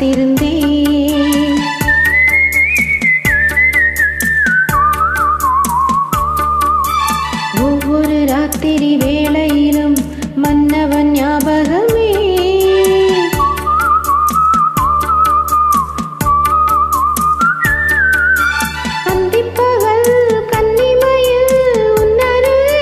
காத்திருந்தேன் ஒவ்வொரு ராத்திரி வேளையிலும் மன்னவன் ஞாபகமே அந்திப்பகல் கன்னிமையில் உன்னருவே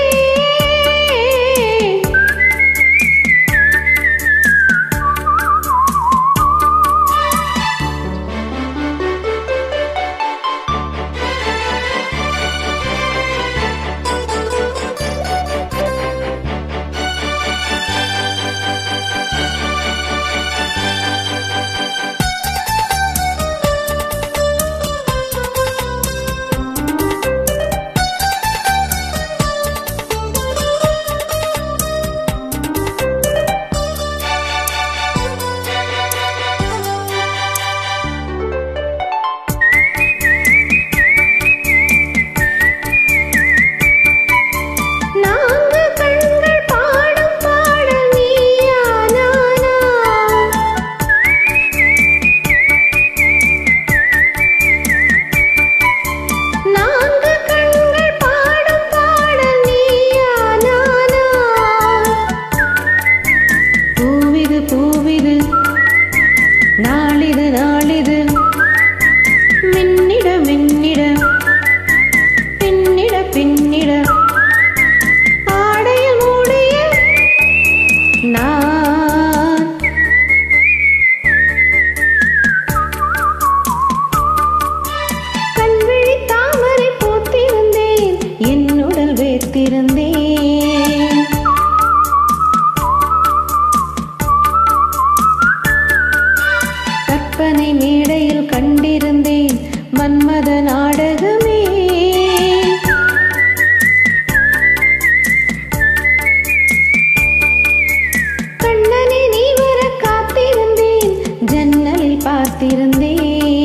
நான்கு கண்கள் பாடும் பாடல் நீயா நானா நான்கு கண்கள் பாடும் பாடல் நீயா நானா பூவிது பூவிது நாளிது நாளிது மின்னிட மின்னிட பின்னிட பின்னிட ஆடையில் மூடிய நான் கண்விழி தாமரை பூத்திருந்தேன் என் உடல் வேர்த்திருந்தேன் கற்பனை மேடையில் கண்டிருந்தேன் மன்மத நாடகமே கண்ணனை நீ வர காத்திருந்தேன் ஜன்னலில் பார்த்திருந்தேன்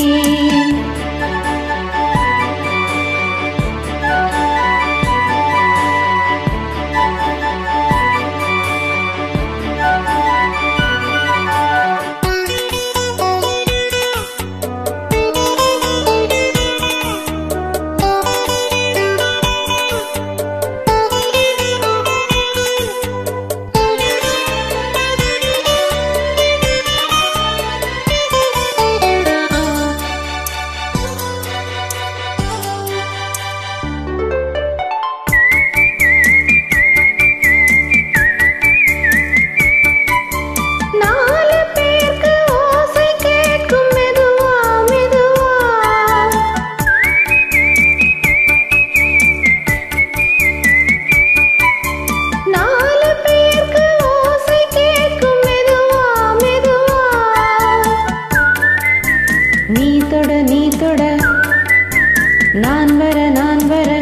நாலு பேருக்கு ஓசை கேட்கும் மெதுவா மெதுவா நாலு பேருக்கு ஓசை கேட்கும் மெதுவா மெதுவா நீ தொட நீ தொட நான் வர நான் வர